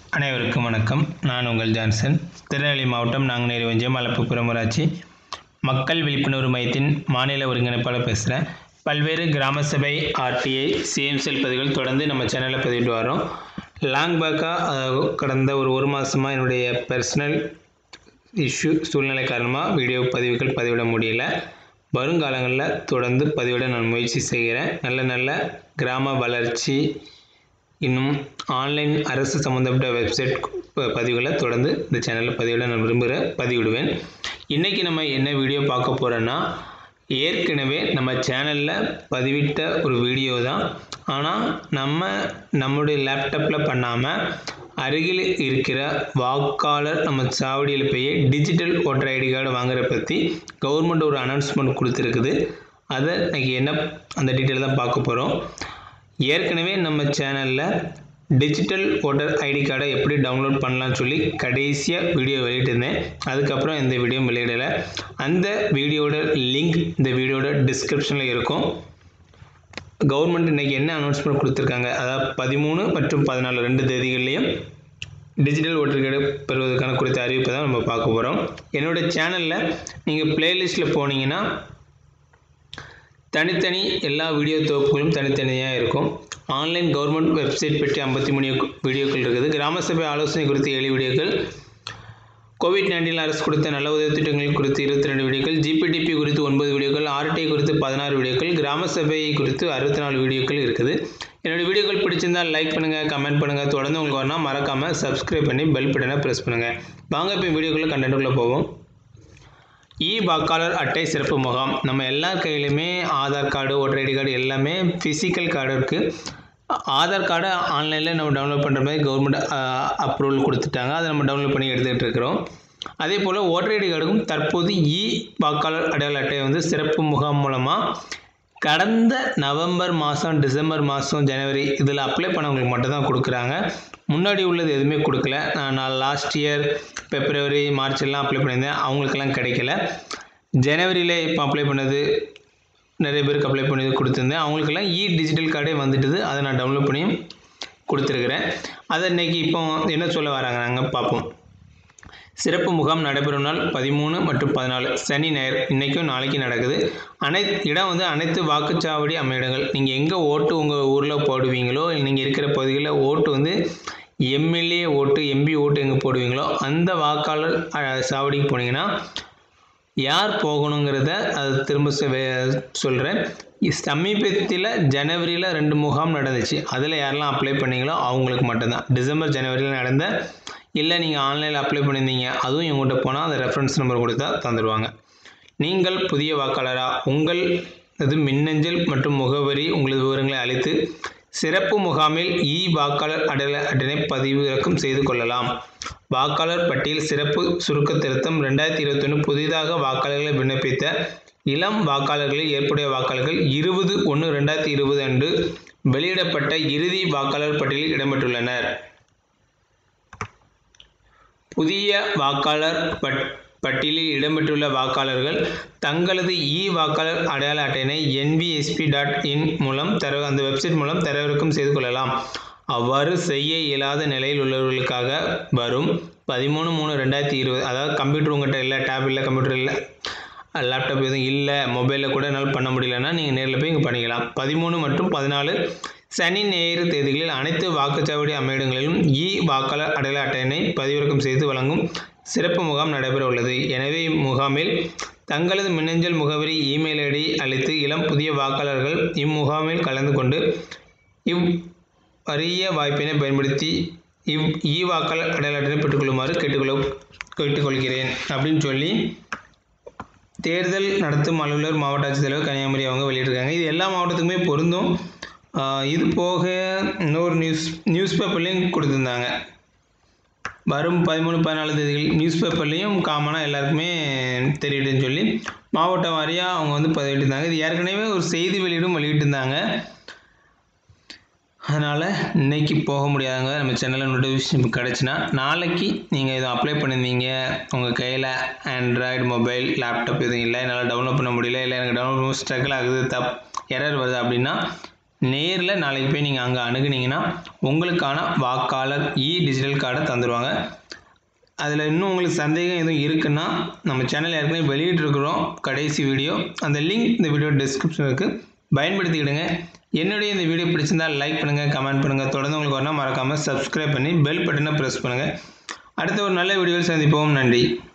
அனைவருக்கும் வணக்கம் நான் உங்கள் ஜான்சன் திருநெல்வேலி மாவட்டம் நாங்குநேரி ஒன்றியம் மலப்புப்புறம் ஊராட்சி மக்கள் விழிப்புணர்வு மையத்தின் மாநில ஒருங்கிணைப்பாளர் பேசுகிறேன் பல்வேறு கிராம சபை ஆர்டிஐ சிஎம்செல் பதிவுகள் தொடர்ந்து நம்ம சேனலில் பதிவிட்டு வரோம் லாங் பேக்காக கடந்த ஒரு ஒரு மாதமாக என்னுடைய பர்சனல் இஷ்யூ சூழ்நிலை காரணமாக வீடியோ பதிவுகள் பதிவிட முடியல வருங்காலங்களில் தொடர்ந்து பதிவிட நான் முயற்சி செய்கிறேன் நல்ல நல்ல கிராம வளர்ச்சி இன்னும் ஆன்லைன் அரசு சம்மந்தப்பட்ட வெப்சைட் ப- பதிவுகளை தொடர்ந்து இந்த சேனலில் பதிவிட நான் விரும்புகிறேன் பதிவிடுவேன் இன்றைக்கி நம்ம என்ன வீடியோ பார்க்க போகிறோன்னா ஏற்கனவே நம்ம சேனலில் பதிவிட்ட ஒரு வீடியோ தான் ஆனால் நம்ம நம்முடைய லேப்டாப்பில் பண்ணாமல் அருகில் இருக்கிற வாக்காளர் நம்ம சாவடியில் போய் டிஜிட்டல் ஓட்டர் ஐடி கார்டு வாங்குற பற்றி கவர்மெண்ட் ஒரு அனௌன்ஸ்மெண்ட் கொடுத்துருக்குது அதை இன்னைக்கு என்ன அந்த டீட்டெயில் தான் பார்க்க போகிறோம் ஏற்கனவே நம்ம சேனலில் டிஜிட்டல் ஓட்டர் ஐடி கார்டை எப்படி டவுன்லோட் பண்ணலாம்னு சொல்லி கடைசியாக வீடியோ வெளியிட்டிருந்தேன் அதுக்கப்புறம் இந்த வீடியோ வெளியிடலை அந்த வீடியோட லிங்க் இந்த வீடியோட டிஸ்கிரிப்ஷனில் இருக்கும் கவர்மெண்ட் இன்றைக்கி என்ன அனௌன்ஸ்மெண்ட் கொடுத்துருக்காங்க அதாவது பதிமூணு மற்றும் பதினாலு ரெண்டு தேதிகள்லையும் டிஜிட்டல் ஓட்டர் கார்டு பெறுவதற்கான குறித்த அறிவிப்பை தான் நம்ம பார்க்க போகிறோம் என்னோட சேனலில் நீங்கள் பிளேலிஸ்ட்டில் போனீங்கன்னா தனித்தனி எல்லா வீடியோ தொகுப்புகளும் தனித்தனியாக இருக்கும் ஆன்லைன் கவர்மெண்ட் வெப்சைட் பற்றி ஐம்பத்தி மூணு வீடியோக்கள் இருக்குது கிராம சபை ஆலோசனை குறித்த ஏழு வீடியோக்கள் கோவிட் நைன்டீன் அரசு கொடுத்த நல்ல உதவி திட்டங்கள் குறித்து இருபத்தி ரெண்டு வீடியோக்கள் ஜிபிடிபி குறித்து ஒன்பது வீடியோக்கள் ஆர்டிஐ குறித்து பதினாறு வீடியோக்கள் கிராம சபை குறித்து அறுபத்தி நாலு வீடியோக்கள் இருக்குது என்னோட வீடியோக்கள் பிடிச்சிருந்தால் லைக் பண்ணுங்கள் கமெண்ட் பண்ணுங்கள் தொடர்ந்து உங்களுக்கு வரணும் மறக்காமல் சப்ஸ்கிரைப் பண்ணி பெல் பட்டனை ப்ரெஸ் பண்ணுங்கள் வாங்க இப்போ வீடியோக்குள்ளே கண்டென்ட்டுக்குள்ளே போவோம் இ வாக்காளர் அட்டை சிறப்பு முகாம் நம்ம எல்லா கையிலுமே Aadhaar card voter ID card எல்லாமே ஃபிசிக்கல் கார்டு இருக்குது ஆதார் கார்டை ஆன்லைனில் நம்ம டவுன்லோட் பண்ணுற மாதிரி கவர்மெண்ட் அப்ரூவல் கொடுத்துட்டாங்க அதை நம்ம டவுன்லோட் பண்ணி எடுத்துக்கிட்டு இருக்கிறோம் அதே போல் ஓட்டர் ஐடி கார்டுக்கும் தற்போது இ வாக்காளர் அடையாள அட்டை வந்து சிறப்பு முகாம் மூலமாக கடந்த நவம்பர் மாதம் டிசம்பர் மாதம் ஜனவரி இதில் அப்ளை பண்ணவங்களுக்கு மட்டும் தான் கொடுக்குறாங்க முன்னாடி உள்ளது எதுவுமே கொடுக்கல நான் நான் லாஸ்ட் இயர் பிப்ரவரி மார்ச் எல்லாம் அப்ளை பண்ணியிருந்தேன் அவங்களுக்கெல்லாம் கிடைக்கல ஜனவரியில் இப்போ அப்ளை பண்ணது நிறைய பேருக்கு அப்ளை பண்ணி கொடுத்துருந்தேன் அவங்களுக்கெல்லாம் இ டிஜிட்டல் கார்டே வந்துட்டுது அதை நான் டவுன்லோட் பண்ணி கொடுத்துருக்குறேன் அதை இன்னைக்கு இப்போ என்ன சொல்ல வராங்க நாங்கள் பார்ப்போம் சிறப்பு முகாம் நடைபெறும் நாள் பதிமூணு மற்றும் பதினாலு சனி ஞாயிறு இன்றைக்கும் நாளைக்கும் நடக்குது அனை இடம் வந்து அனைத்து வாக்குச்சாவடி அமையிடங்கள் நீங்கள் எங்கே ஓட்டு உங்கள் ஊரில் போடுவீங்களோ நீங்கள் இருக்கிற பகுதிகளில் ஓட்டு வந்து எம்எல்ஏ ஓட்டு எம்பி ஓட்டு எங்கே போடுவீங்களோ அந்த வாக்காளர் அஹ், சாவடிக்கு போனீங்கன்னா யார் போகணுங்கிறத அது திரும்ப சொல்கிறேன் சமீபத்தில் ஜனவரியில் ரெண்டு முகாம் நடந்துச்சு அதில் யாரெல்லாம் அப்ளை பண்ணீங்களோ அவங்களுக்கு மட்டும்தான் டிசம்பர் ஜனவரியில் நடந்த இல்லை நீங்கள் ஆன்லைனில் அப்ளை பண்ணியிருந்தீங்க அதுவும் இவங்ககிட்ட போனால் அந்த ரெஃபரன்ஸ் நம்பர் கொடுத்தா தந்துடுவாங்க நீங்கள் புதிய வாக்காளரா உங்கள் இது மின்னஞ்சல் மற்றும் முகவரி உங்களது விவரங்களை அளித்து சிறப்பு முகாமில் இ வாக்காளர் அடையாள அட்டனை பதிவிறக்கம் செய்து கொள்ளலாம் வாக்காளர் பட்டியல் சிறப்பு சுருக்க திருத்தம் ரெண்டாயிரத்தி இருபத்தொன்று புதிதாக வாக்காளர்களை விண்ணப்பித்த இளம் வாக்காளர்களில் ஏற்புடைய வாக்காளர்கள் இருபது ஒன்று ரெண்டாயிரத்தி இருபது அன்று வெளியிடப்பட்ட இறுதி வாக்காளர் பட்டியலில் இடம்பெற்றுள்ளனர் புதிய வாக்காளர் பட் பட்டியலில் இடம்பெற்றுள்ள வாக்காளர்கள் தங்களது இ வாக்காளர் அடையாள அட்டையினை என்விஎஸ்பி டாட் இன் மூலம் தர அந்த வெப்சைட் மூலம் தரவிறக்கம் செய்து கொள்ளலாம் அவ்வாறு செய்ய இயலாத நிலையில் உள்ளவர்களுக்காக வரும் பதிமூணு மூணு ரெண்டாயிரத்தி இருபது அதாவது கம்ப்யூட்டர் உங்கள்கிட்ட இல்லை டேப் இல்லை கம்ப்யூட்டர் இல்லை லேப்டாப் எதுவும் இல்லை மொபைலில் கூட என்னால் பண்ண முடியலன்னா நீங்கள் நேரில் போய் இங்கே பண்ணிக்கலாம் பதிமூணு மற்றும் பதினாலு சனி ஞாயிறு தேதிகளில் அனைத்து வாக்குச்சாவடி அமையிடங்களிலும் இ வாக்காளர் அடையாள அட்டையினை பதிவிறக்கம் செய்து வழங்கும் சிறப்பு முகாம் நடைபெற உள்ளது எனவே இம்முகாமில் தங்களது மின்னஞ்சல் முகவரி இமெயில் ஐடி அளித்து இளம் புதிய வாக்காளர்கள் இம்முகாமில் கலந்து கொண்டு இவ் அரிய வாய்ப்பினை பயன்படுத்தி இவ் இ வாக்காளர் அடையாள அட்டையை பெற்றுக்கொள்ளுமாறு கேட்டுக்கொள்ள கேட்டுக்கொள்கிறேன் அப்படின்னு சொல்லி தேர்தல் நடத்தும் அலுவலர் மாவட்ட ஆட்சித்தலைவர் கன்னியாகுமரி அவங்க வெளியிட்டிருக்காங்க இது எல்லா மாவட்டத்துக்குமே பொருந்தும் ஆஹ் இது போக இன்னொரு நியூஸ் நியூஸ் பேப்பர்லேயும் கொடுத்துருந்தாங்க வரும் பதிமூணு பதினாலு தேதிகள் நியூஸ் பேப்பர்லேயும் காமனாக எல்லாருக்குமே தெரியட்டுன்னு சொல்லி மாவட்டம் வாரியாக அவங்க வந்து பதிவிட்டிருந்தாங்க இது ஏற்கனவே ஒரு செய்தி வெளியிடும் வெளியிட்டிருந்தாங்க அதனால் இன்னைக்கு போக முடியாதவங்க நம்ம சேனலில் நோட்டிஃபிகேஷன் கிடச்சுன்னா நாளைக்கு நீங்கள் இதை அப்ளை பண்ணியிருந்தீங்க உங்கள் கையில் ஆண்ட்ராய்டு மொபைல் லேப்டாப் எதுவும் இல்லை என்னால் டவுன்லோட் பண்ண முடியல இல்லை எனக்கு டவுன்லோட் பண்ண ஸ்ட்ரகிள் ஆகுது தப் எரர் வருது அப்படின்னா நேரில் நாளைக்கு போய் நீங்கள் அங்கே அணுகுனீங்கன்னா உங்களுக்கான வாக்காளர் இ டிஜிட்டல் கார்டை தந்துடுவாங்க அதில் இன்னும் உங்களுக்கு சந்தேகம் எதுவும் இருக்குன்னா நம்ம சேனல் ஏற்கனவே வெளியிட்டிருக்கிறோம் கடைசி வீடியோ அந்த லிங்க் இந்த வீடியோ டிஸ்கிரிப்ஷன் இருக்குது பயன்படுத்திக்கிடுங்க என்னுடைய இந்த வீடியோ பிடிச்சிருந்தால் லைக் பண்ணுங்கள் கமெண்ட் பண்ணுங்கள் தொடர்ந்து உங்களுக்கு வரணும் மறக்காமல் சப்ஸ்கிரைப் பண்ணி பெல் பட்டனை ப்ரெஸ் பண்ணுங்கள் அடுத்த ஒரு நல்ல வீடியோவில் சந்திப்போம் நன்றி